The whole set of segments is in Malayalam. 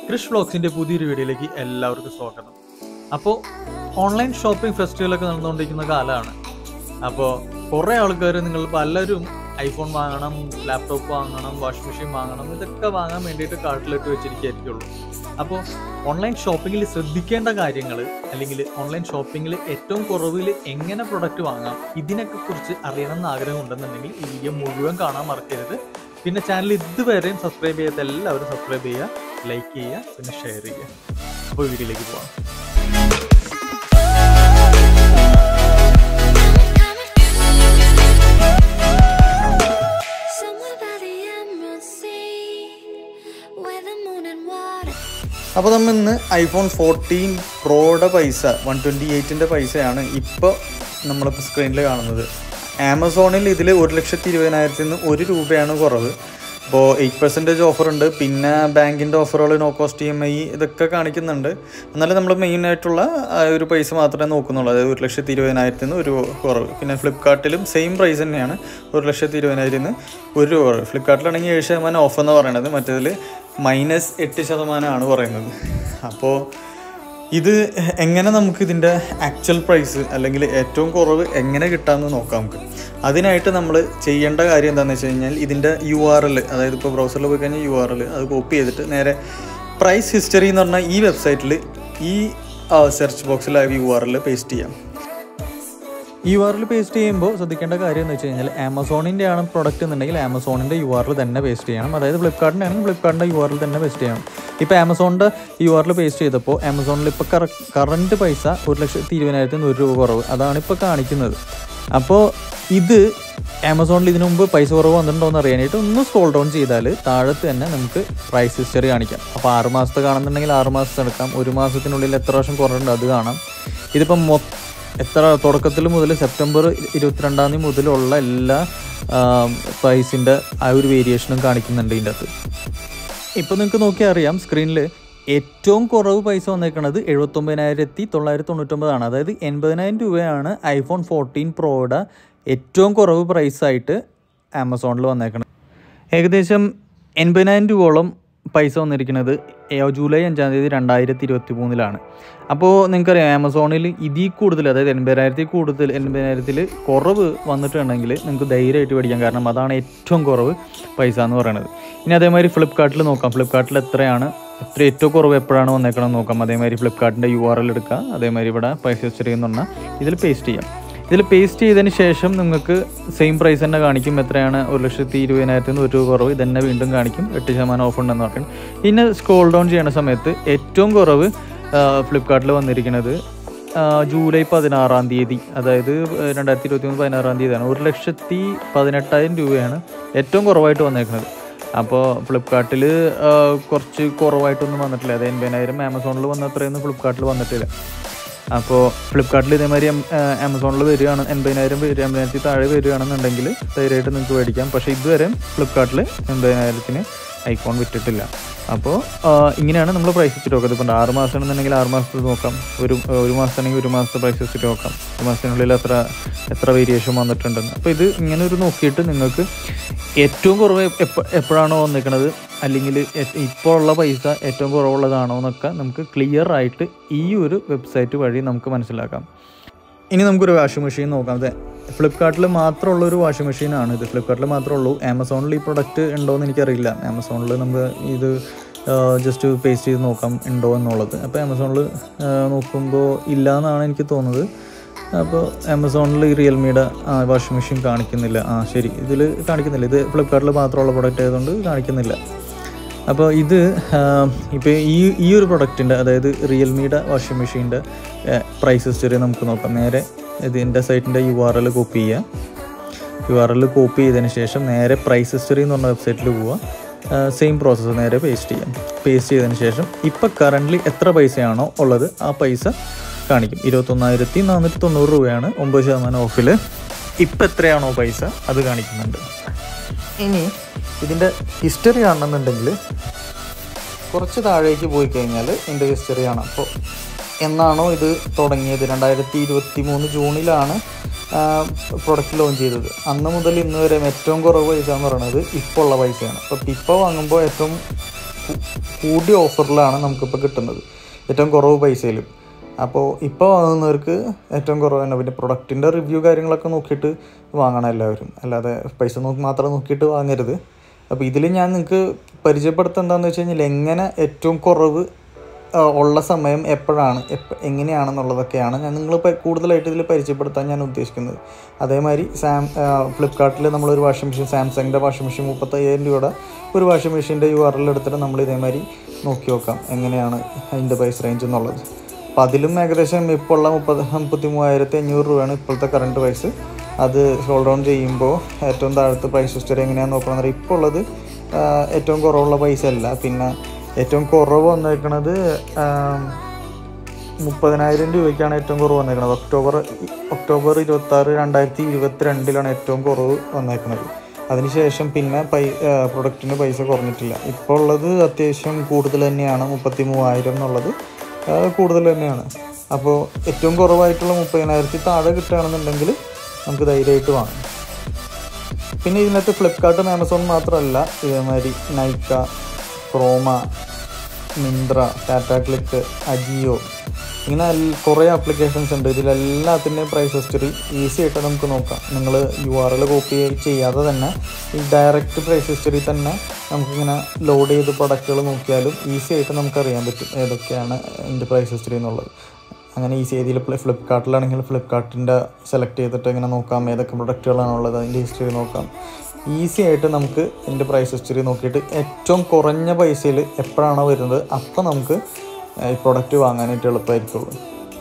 ക്രിഷ് വ്ളോഗ്സിൻ്റെ പുതിയൊരു വീഡിയോയിലേക്ക് എല്ലാവർക്കും സ്വാഗതം അപ്പോൾ ഓൺലൈൻ ഷോപ്പിംഗ് ഫെസ്റ്റിവലൊക്കെ നടന്നുകൊണ്ടിരിക്കുന്ന കാലമാണ് അപ്പോൾ കുറേ ആൾക്കാർ നിങ്ങൾ പലരും ഐഫോൺ വാങ്ങണം ലാപ്ടോപ്പ് വാങ്ങണം വാഷിംഗ് മെഷീൻ വാങ്ങണം ഇതൊക്കെ വാങ്ങാൻ വേണ്ടിയിട്ട് കാർട്ടിലിട്ട് വെച്ചിരിക്കുകയായിരിക്കുള്ളൂ അപ്പോൾ ഓൺലൈൻ ഷോപ്പിങ്ങിൽ ശ്രദ്ധിക്കേണ്ട കാര്യങ്ങൾ അല്ലെങ്കിൽ ഓൺലൈൻ ഷോപ്പിങ്ങിൽ ഏറ്റവും കുറവിൽ എങ്ങനെ പ്രൊഡക്റ്റ് വാങ്ങാം ഇതിനൊക്കെ കുറിച്ച് അറിയണം എന്ന് ആഗ്രഹം ഉണ്ടെന്നുണ്ടെങ്കിൽ ഈ വീഡിയോ മുഴുവൻ കാണാൻ മറക്കരുത് പിന്നെ ചാനൽ ഇതുവരെയും സബ്സ്ക്രൈബ് ചെയ്യാത്ത എല്ലാവരും സബ്സ്ക്രൈബ് ചെയ്യുക ലൈക്ക് ചെയ്യുക പിന്നെ ഷെയർ ചെയ്യുക അപ്പോൾ വീഡിയോയിലേക്ക് പോകാം Somewhere by the Emerald Sea, where the moon and water. അപ്പോൾ നമ്മൾ ഇന്ന് ഐഫോൺ ഫോർട്ടീൻ പ്രോയുടെ പൈസ വൺ ട്വൻറ്റി എയ്റ്റിൻ്റെ പൈസയാണ് ഇപ്പോൾ നമ്മളിപ്പോൾ സ്ക്രീനിൽ കാണുന്നത് ആമസോണിൽ ഇതിൽ ഒരു ലക്ഷത്തി ഇരുപതിനായിരത്തിൽ നിന്ന് ഒരു രൂപയാണ് കുറവ് ഇപ്പോൾ എയ്റ്റ് പെർസെൻറ്റേജ് ഓഫർ ഉണ്ട് പിന്നെ ബാങ്കിൻ്റെ ഓഫറുകൾ no cost E M I ഇതൊക്കെ കാണിക്കുന്നുണ്ട് എന്നാലും നമ്മൾ മെയിനായിട്ടുള്ള ഒരു പൈസ മാത്രമേ നോക്കുന്നുള്ളൂ അതായത് ഒരു ലക്ഷത്തി ഇരുപതിനായിരത്തിൽ നിന്ന് ഒരു കുറവ് പിന്നെ ഫ്ലിപ്കാർട്ടിലും സെയിം പ്രൈസ് തന്നെയാണ് ഒരു ലക്ഷത്തി ഇരുപതിനായിരത്തിൽ നിന്ന് ഒരു രൂപ കുറവ് ഫ്ലിപ്കാർട്ടിലാണെങ്കിൽ ഏഴ് ശതമാനം ഓഫ് എന്ന് പറയുന്നത് മറ്റേതിൽ മൈനസ് എട്ട് ശതമാനമാണ് പറയുന്നത് അപ്പോൾ ഇത് എങ്ങനെ നമുക്ക് ഇതിൻ്റെ ആക്ച്വൽ പ്രൈസ് അല്ലെങ്കിൽ ഏറ്റവും കുറവ് എങ്ങനെ കിട്ടാമെന്ന് നോക്കാം നമുക്ക് അതിനായിട്ട് നമ്മൾ ചെയ്യേണ്ട കാര്യം എന്താണെന്ന് വെച്ച് കഴിഞ്ഞാൽ ഇതിൻ്റെ യു ആർ എൽ അതായത് ഇപ്പോൾ ബ്രൗസറിൽ പോയി കഴിഞ്ഞാൽ യു ആർ എൽ അത് കോപ്പി ചെയ്തിട്ട് നേരെ പ്രൈസ് ഹിസ്റ്ററി എന്ന് പറഞ്ഞാൽ ഈ വെബ്സൈറ്റിൽ ഈ സെർച്ച് ബോക്സിൽ ആ യു ആർ എൽ പേസ്റ്റ് ചെയ്യാം യു ആറിൽ പേസ്റ്റ് ചെയ്യുമ്പോൾ ശ്രദ്ധിക്കേണ്ട കാര്യം എന്ന് വെച്ച് കഴിഞ്ഞാൽ ആമസോണിൻ്റെ ആണ് പ്രൊഡക്റ്റ് എന്നുണ്ടെങ്കിൽ ആമസോണിൻ്റെ യു ആറിൽ തന്നെ പേസ്റ്റ് ചെയ്യണം അതായത് ഫ്ലിപ്കാർട്ടിൻ്റെ ആണെങ്കിൽ ഫ്ലിപ്കാർട്ടിൻ്റെ യു ആറിൽ തന്നെ പേസ്റ്റ് ചെയ്യണം ഇപ്പോൾ ആമസോണിൻ്റെ യു ആറിൽ പേസ്റ്റ് ചെയ്തപ്പോൾ ആമസോണിൽ ഇപ്പോൾ കറ കറൻറ്റ് പൈസ ഒരു ലക്ഷത്തി ഇരുപതിനായിരത്തി ഒരു രൂപ കുറവ് അതാണ് ഇപ്പോൾ കാണിക്കുന്നത് അപ്പോൾ ഇത് ആമസോണിൽ ഇതിനു മുമ്പ് പൈസ കുറവ് വന്നിട്ടുണ്ടോ എന്ന് അറിയാനായിട്ട് ഒന്ന് സ്ക്രോൾ ഡൗൺ ചെയ്താൽ താഴത്ത് തന്നെ നമുക്ക് പ്രൈസ് ഹിസ്റ്ററി കാണിക്കാം അപ്പോൾ ആറ് മാസത്തെ കാണുന്നുണ്ടെങ്കിൽ ആറ് മാസത്തെ എടുക്കാം ഒരു മാസത്തിനുള്ളിൽ എത്ര വർഷം കുറവുണ്ട് അത് കാണാം ഇതിപ്പം മൊത്തം എത്ര തുടക്കത്തിൽ മുതൽ സെപ്റ്റംബർ ഇരുപത്തിരണ്ടാം തീയതി മുതലുള്ള എല്ലാ പ്രൈസിൻ്റെ ആ ഒരു വേരിയേഷനും കാണിക്കുന്നുണ്ട് ഇതിൻ്റെ അകത്ത് ഇപ്പോൾ നിങ്ങൾക്ക് നോക്കിയാൽ അറിയാം സ്ക്രീനിൽ ഏറ്റവും കുറവ് പൈസ വന്നേക്കുന്നത് എഴുപത്തൊമ്പതിനായിരത്തി തൊള്ളായിരത്തി തൊണ്ണൂറ്റൊമ്പതാണ് അതായത് എൺപതിനായിരം രൂപയാണ് ഐഫോൺ ഫോർട്ടീൻ പ്രോയുടെ ഏറ്റവും കുറവ് പ്രൈസായിട്ട് ആമസോണിൽ വന്നേക്കുന്നത് ഏകദേശം എൺപതിനായിരം രൂപയോളം പൈസ വന്നിരിക്കുന്നത് ഏ- ജൂലൈ അഞ്ചാം തീയതി രണ്ടായിരത്തി ഇരുപത്തി മൂന്നിലാണ് അപ്പോൾ നിങ്ങൾക്കറിയാം ആമസോണിൽ ഇതിൽ കൂടുതൽ അതായത് എൺപതിനായിരത്തിൽ കൂടുതൽ എൺപതിനായിരത്തിൽ കുറവ് വന്നിട്ടുണ്ടെങ്കിൽ നിങ്ങൾക്ക് ധൈര്യമായിട്ട് മേടിക്കാം കാരണം അതാണ് ഏറ്റവും കുറവ് പൈസ എന്ന് പറയുന്നത് ഇനി അതേമാതിരി ഫ്ലിപ്കാർട്ടിൽ നോക്കാം ഫ്ലിപ്കാർട്ടിൽ എത്രയാണ് എത്ര ഏറ്റവും കുറവ് എപ്പോഴാണ് വന്നേക്കണം നോക്കാം അതേമാതിരി ഫ്ലിപ്കാർട്ടിൻ്റെ യു ആർ എൽ എടുക്കുക അതേമാതിരി ഇവിടെ പൈസ ഹിസ്റ്ററി എന്ന് പറഞ്ഞാൽ ഇതിൽ പേസ്റ്റ് ചെയ്യാം ഇതിൽ പേസ്റ്റ് ചെയ്തതിന് ശേഷം നിങ്ങൾക്ക് സെയിം പ്രൈസ് തന്നെ കാണിക്കും എത്രയാണ് ഒരു ലക്ഷത്തി ഇരുപതിനായിരത്തിൽ നിന്ന് ഒരു രൂപ കുറവ് ഇതന്നെ വീണ്ടും കാണിക്കും എട്ട് ശതമാനം ഓഫ് ഉണ്ടെന്ന് പറയും പിന്നെ സ്ക്രോൾ ഡൗൺ ചെയ്യുന്ന സമയത്ത് ഏറ്റവും കുറവ് ഫ്ലിപ്കാർട്ടിൽ വന്നിരിക്കുന്നത് ആ, ജൂലൈ പതിനാറാം തീയതി അതായത് രണ്ടായിരത്തി ഇരുപത്തി മൂന്ന് പതിനാറാം തീയതിയാണ് ഒരു ലക്ഷത്തി പതിനെട്ടായിരം രൂപയാണ് ഏറ്റവും കുറവായിട്ട് വന്നേക്കുന്നത് അപ്പോൾ ഫ്ലിപ്കാർട്ടിൽ കുറച്ച് കുറവായിട്ടൊന്നും വന്നിട്ടില്ല അത് എൺപതിനായിരം ആമസോണിൽ വന്ന അത്രയൊന്നും ഫ്ലിപ്കാർട്ടിൽ വന്നിട്ടില്ല അപ്പോൾ ഫ്ലിപ്കാർട്ടിൽ ഇതേമാതിരി ആമസോണിൽ വരികയാണ് എൺപതിനായിരം വരിക എൺപതിനായിരത്തി താഴെ വരികയാണെന്നുണ്ടെങ്കിൽ ധൈര്യമായിട്ട് നിങ്ങൾക്ക് മേടിക്കാം പക്ഷേ ഇതുവരെ ഫ്ലിപ്കാർട്ടിൽ എൺപതിനായിരത്തിന് ഐഫോൺ വിറ്റിട്ടില്ല അപ്പോൾ ഇങ്ങനെയാണ് നമ്മൾ പ്രൈസ് വെച്ചിട്ട് നോക്കുന്നത് ഇപ്പം ആറ് മാസം എന്നുണ്ടെങ്കിൽ ആറ് മാസത്തിൽ നോക്കാം ഒരു ഒരു മാസമാണെങ്കിൽ ഒരു മാസത്തെ പ്രൈസ് വെച്ചിട്ട് നോക്കാം ഒരു മാസത്തിനുള്ളിൽ എത്ര എത്ര വേരിയേഷൻ വന്നിട്ടുണ്ടെന്ന് അപ്പോൾ ഇത് ഇങ്ങനെ ഒരു നോക്കിയിട്ട് നിങ്ങൾക്ക് ഏറ്റവും കുറവ് എപ്പ എപ്പോഴാണോ വന്നിരിക്കുന്നത് അല്ലെങ്കിൽ ഇപ്പോൾ ഉള്ള പൈസ ഏറ്റവും കുറവുള്ളതാണോ എന്നൊക്കെ നമുക്ക് ക്ലിയർ ആയിട്ട് ഈ ഒരു വെബ്സൈറ്റ് വഴി നമുക്ക് മനസ്സിലാക്കാം ഇനി നമുക്കൊരു വാഷിംഗ് മെഷീൻ നോക്കാം അതെ ഫ്ലിപ്കാർട്ടിൽ മാത്രമുള്ള ഒരു വാഷിംഗ് മെഷീനാണ് ഇത് ഫ്ലിപ്കാർട്ടിൽ മാത്രമേ ഉള്ളൂ ആമസോണിൽ ഈ പ്രൊഡക്റ്റ് ഉണ്ടോ എന്ന് എനിക്കറിയില്ല ആമസോണിൽ നമുക്ക് ഇത് ജസ്റ്റ് പേസ്റ്റ് ചെയ്ത് നോക്കാം ഉണ്ടോ എന്നുള്ളത് അപ്പോൾ ആമസോണിൽ നോക്കുമ്പോൾ ഇല്ല എന്നാണ് എനിക്ക് തോന്നുന്നത് അപ്പോൾ ആമസോണിൽ ഈ റിയൽമിയുടെ വാഷിംഗ് മെഷീൻ കാണിക്കുന്നില്ല ആ ശരി ഇതിൽ കാണിക്കുന്നില്ല ഇത് ഫ്ലിപ്കാർട്ടിൽ മാത്രമുള്ള പ്രൊഡക്റ്റ് ആയതുകൊണ്ട് കാണിക്കുന്നില്ല അപ്പോൾ ഇത് ഇപ്പോൾ ഈ ഈ ഒരു പ്രൊഡക്റ്റിൻ്റെ അതായത് റിയൽമിയുടെ വാഷിംഗ് മെഷീൻ്റെ പ്രൈസ് ഹിസ്റ്ററി നമുക്ക് നോക്കാം നേരെ ഇതിൻ്റെ സൈറ്റിൻ്റെ യു ആർ എൽ കോപ്പി ചെയ്യുക യു ആർ എൽ കോപ്പി ചെയ്തതിന് ശേഷം നേരെ പ്രൈസ് ഹിസ്റ്ററി എന്ന് പറഞ്ഞ വെബ്സൈറ്റിൽ പോവുക സെയിം പ്രോസസ്സ് നേരെ പേസ്റ്റ് ചെയ്യാം പേസ്റ്റ് ചെയ്തതിന് ശേഷം ഇപ്പോൾ കറൻ്റ്ലി എത്ര പൈസയാണോ ഉള്ളത് ആ പൈസ കാണിക്കും ഇരുപത്തൊന്നായിരത്തി നാനൂറ്റി തൊണ്ണൂറ് രൂപയാണ് ഒമ്പത് ശതമാനം ഓഫിൽ ഇപ്പം എത്രയാണോ പൈസ അത് കാണിക്കുന്നുണ്ട് ഇനി ഇതിൻ്റെ ഹിസ്റ്ററി കാണണമെന്നുണ്ടെങ്കിൽ കുറച്ച് താഴേക്ക് പോയി കഴിഞ്ഞാൽ ഇതിൻ്റെ ഹിസ്റ്ററി കാണാം അപ്പോൾ എന്നാണോ ഇത് തുടങ്ങിയത് രണ്ടായിരത്തി ഇരുപത്തി മൂന്ന് ജൂണിലാണ് പ്രൊഡക്റ്റ് ലോഞ്ച് ചെയ്തത് അന്ന് മുതൽ ഇന്ന് വരെ ഏറ്റവും കുറവ് പൈസ എന്ന് പറയുന്നത് ഇപ്പോൾ ഉള്ള പൈസയാണ് അപ്പോൾ ഇപ്പോൾ വാങ്ങുമ്പോൾ ഏറ്റവും കൂ- കൂടിയ ഓഫറിലാണ് നമുക്കിപ്പോൾ കിട്ടുന്നത് ഏറ്റവും കുറവ് പൈസയിൽ അപ്പോൾ ഇപ്പോൾ വാങ്ങുന്നവർക്ക് ഏറ്റവും കുറവ് തന്നെ പിന്നെ പ്രൊഡക്റ്റിൻ്റെ റിവ്യൂ കാര്യങ്ങളൊക്കെ നോക്കിയിട്ട് വാങ്ങണം എല്ലാവരും അല്ലാതെ പൈസ നോക്കി മാത്രം നോക്കിയിട്ട് വാങ്ങരുത് അപ്പോൾ ഇതിൽ ഞാൻ നിങ്ങൾക്ക് പരിചയപ്പെടുത്തുക എന്താണെന്ന് വെച്ച് കഴിഞ്ഞാൽ എങ്ങനെ ഏറ്റവും കുറവ് ആ, ഉള്ള സമയം എപ്പോഴാണ് എപ്പ എങ്ങനെയാണെന്നുള്ളതൊക്കെയാണ് ഞാൻ നിങ്ങൾ കൂടുതലായിട്ട് ഇതിൽ പരിചയപ്പെടുത്താൻ ഞാൻ ഉദ്ദേശിക്കുന്നത് അതേമാതിരി സാം ഫ്ലിപ്കാർട്ടിൽ നമ്മളൊരു വാഷിംഗ് മെഷീൻ സാംസങ്ങിൻ്റെ വാഷിംഗ് മെഷീൻ മുപ്പത്തയ്യായിരം രൂപയുടെ ഒരു വാഷിംഗ് മെഷീൻ്റെ യു ആർ എൽ എടുത്തിട്ട് നമ്മൾ ഇതേമാതിരി നോക്കി നോക്കാം എങ്ങനെയാണ് അതിൻ്റെ പ്രൈസ് റേഞ്ച് എന്നുള്ളത് അപ്പോൾ അതിലും ഏകദേശം ഇപ്പോൾ ഉള്ള മുപ്പത് മുപ്പത്തി മൂവായിരത്തി അഞ്ഞൂറ് രൂപയാണ് ഇപ്പോഴത്തെ കറണ്ട് പ്രൈസ് അത് സ്ക്രോൾ ഡൗൺ ചെയ്യുമ്പോൾ ഏറ്റവും താഴത്തെ പ്രൈസ് ഹിസ്റ്ററി എങ്ങനെയാണെന്ന് നോക്കണമെന്ന് പറഞ്ഞാൽ ഇപ്പോൾ ഉള്ളത് ആ, ഏറ്റവും കുറവുള്ള പൈസ അല്ല പിന്നെ ഏറ്റവും കുറവ് വന്നേക്കണത് മുപ്പതിനായിരം രൂപയ്ക്കാണ് ഏറ്റവും കുറവ് വന്നേക്കുന്നത് ഒക്ടോബർ ഒക്ടോബർ ഇരുപത്തി ആറ് രണ്ടായിരത്തി ഇരുപത്തി രണ്ടിലാണ് ഏറ്റവും കുറവ് വന്നേക്കുന്നത് അതിനുശേഷം പിന്നെ പൈ പ്രൊഡക്റ്റിന് പൈസ കുറഞ്ഞിട്ടില്ല ഇപ്പോൾ ഉള്ളത് അത്യാവശ്യം കൂടുതൽ തന്നെയാണ് മുപ്പത്തി മൂവായിരം എന്നുള്ളത് ആ, കൂടുതൽ തന്നെയാണ് അപ്പോൾ ഏറ്റവും കുറവായിട്ടുള്ള മുപ്പതിനായിരത്തി താഴെ കിട്ടുകയാണെന്നുണ്ടെങ്കിൽ നമുക്ക് ധൈര്യമായിട്ട് വാങ്ങാം പിന്നെ ഇതിനകത്ത് ഫ്ലിപ്കാർട്ടും ആമസോൺ മാത്രമല്ല ഇതേമാതിരി നൈക്ക ക്രോമ മിന്ത്ര ടാറ്റ ക്ലിക്ക് അജിയോ ഇങ്ങനെ എൽ- കുറേ ആപ്ലിക്കേഷൻസ് ഉണ്ട് ഇതിലെല്ലാത്തിൻ്റെയും പ്രൈസ് ഹിസ്റ്ററി ഈസി ആയിട്ട് നമുക്ക് നോക്കാം നിങ്ങൾ യു ആർ എൽ കോപ്പി ചെയ്യാതെ തന്നെ ഈ ഡയറക്റ്റ് പ്രൈസ് ഹിസ്റ്ററി തന്നെ നമുക്കിങ്ങനെ ലോഡ് ചെയ്ത് പ്രൊഡക്റ്റുകൾ നോക്കിയാലും ഈസി ആയിട്ട് നമുക്ക് അറിയാൻ പറ്റും ഏതൊക്കെയാണ് ഇതിൻ്റെ പ്രൈസ് ഹിസ്റ്ററി എന്നുള്ളത് അങ്ങനെ ഈസി രീതിയിൽ ഫ്ലിപ്കാർട്ടിലാണെങ്കിൽ ഫ്ലിപ്കാർട്ടിൻ്റെ സെലക്ട് ചെയ്തിട്ട് ഇങ്ങനെ നോക്കാം ഏതൊക്കെ പ്രൊഡക്റ്റുകളാണുള്ളത് അതിൻ്റെ ഹിസ്റ്ററി നോക്കാം ഈസി ആയിട്ട് നമുക്ക് ഇതിൻ്റെ പ്രൈസ് ഹിസ്റ്ററി നോക്കിയിട്ട് ഏറ്റവും കുറഞ്ഞ പൈസയിൽ എപ്പോഴാണോ വരുന്നത് അപ്പോൾ നമുക്ക് ഈ പ്രൊഡക്റ്റ് വാങ്ങാനായിട്ട് എളുപ്പമായിരിക്കുള്ളൂ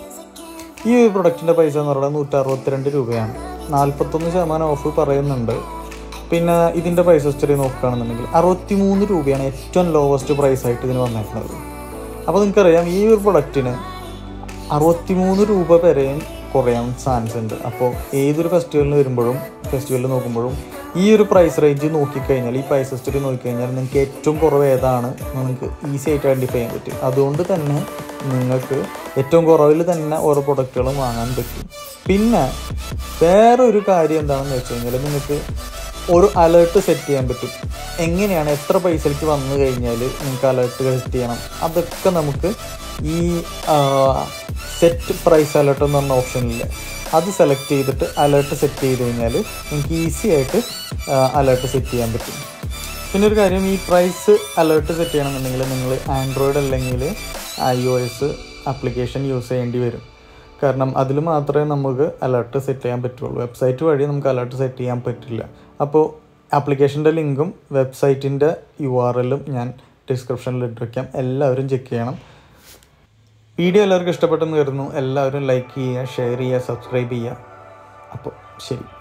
ഈ ഒരു പ്രൊഡക്റ്റിൻ്റെ പൈസ എന്ന് പറയുന്നത് നൂറ്റി അറുപത്തിരണ്ട് രൂപയാണ് നാൽപ്പത്തൊന്ന് ശതമാനം ഓഫ് പറയുന്നുണ്ട് പിന്നെ ഇതിൻ്റെ പ്രൈസ് ഹിസ്റ്ററി നോക്കുകയാണെന്നുണ്ടെങ്കിൽ അറുപത്തി മൂന്ന് രൂപയാണ് ഏറ്റവും ലോവസ്റ്റ് പ്രൈസ് ആയിട്ട് ഇതിന് വന്നേക്കുന്നത് അപ്പോൾ നിങ്ങൾക്കറിയാം ഈ ഒരു പ്രൊഡക്റ്റിന് അറുപത്തിമൂന്ന് രൂപ വരെയും കുറയാൻ ചാൻസ് ഉണ്ട് അപ്പോൾ ഏതൊരു ഫെസ്റ്റിവലിന് വരുമ്പോഴും ഫെസ്റ്റിവലിൽ നോക്കുമ്പോഴും ഈ ഒരു പ്രൈസ് റേഞ്ച് നോക്കിക്കഴിഞ്ഞാൽ ഈ പ്രൈസ് ഹിസ്റ്ററി നോക്കിക്കഴിഞ്ഞാൽ നിങ്ങൾക്ക് ഏറ്റവും കുറവ് ഏതാണ് നിങ്ങൾക്ക് ഈസി ആയിട്ട് ഐഡൻറ്റിഫൈ ചെയ്യാൻ പറ്റും അതുകൊണ്ട് തന്നെ നിങ്ങൾക്ക് ഏറ്റവും കുറവിൽ തന്നെ ഓരോ പ്രൊഡക്റ്റുകളും വാങ്ങാൻ പറ്റും പിന്നെ വേറൊരു കാര്യം എന്താണെന്ന് വെച്ച് കഴിഞ്ഞാൽ നിങ്ങൾക്ക് ഒരു അലേർട്ട് സെറ്റ് ചെയ്യാൻ പറ്റും എങ്ങനെയാണ് എത്ര പൈസയ്ക്ക് വന്നു കഴിഞ്ഞാൽ നിങ്ങൾക്ക് അലേർട്ടുകൾ സെറ്റ് ചെയ്യണം അതൊക്കെ നമുക്ക് ഈ സെറ്റ് പ്രൈസ് അലേർട്ട് എന്ന് പറഞ്ഞ ഓപ്ഷനില്ല അത് സെലക്ട് ചെയ്തിട്ട് അലേർട്ട് സെറ്റ് ചെയ്ത് കഴിഞ്ഞാൽ നിങ്ങൾക്ക് ഈസി ആയിട്ട് അലേർട്ട് സെറ്റ് ചെയ്യാൻ പറ്റും പിന്നെ ഒരു കാര്യം ഈ പ്രൈസ് അലേർട്ട് സെറ്റ് ചെയ്യണമെന്നുണ്ടെങ്കിൽ നിങ്ങൾ ആൻഡ്രോയിഡ് അല്ലെങ്കിൽ I O S application use ചെയ്യേണ്ടി വരും കാരണം അതിൽ മാത്രമേ നമുക്ക് അലർട്ട് സെറ്റ് ചെയ്യാൻ പറ്റുള്ളൂ വെബ്സൈറ്റ് വഴി നമുക്ക് അലർട്ട് സെറ്റ് ചെയ്യാൻ പറ്റില്ല അപ്പോൾ ആപ്ലിക്കേഷൻ്റെ ലിങ്കും വെബ്സൈറ്റിൻ്റെ യു ആർ എല്ലും ഞാൻ ഡിസ്ക്രിപ്ഷനിൽ ഇട്ടിരിക്കാം എല്ലാവരും ചെക്ക് ചെയ്യണം വീഡിയോ എല്ലാവർക്കും ഇഷ്ടപ്പെട്ടെന്ന് വരുന്നു എല്ലാവരും ലൈക്ക് ചെയ്യുക ഷെയർ ചെയ്യുക സബ്സ്ക്രൈബ് ചെയ്യുക അപ്പോൾ ശരി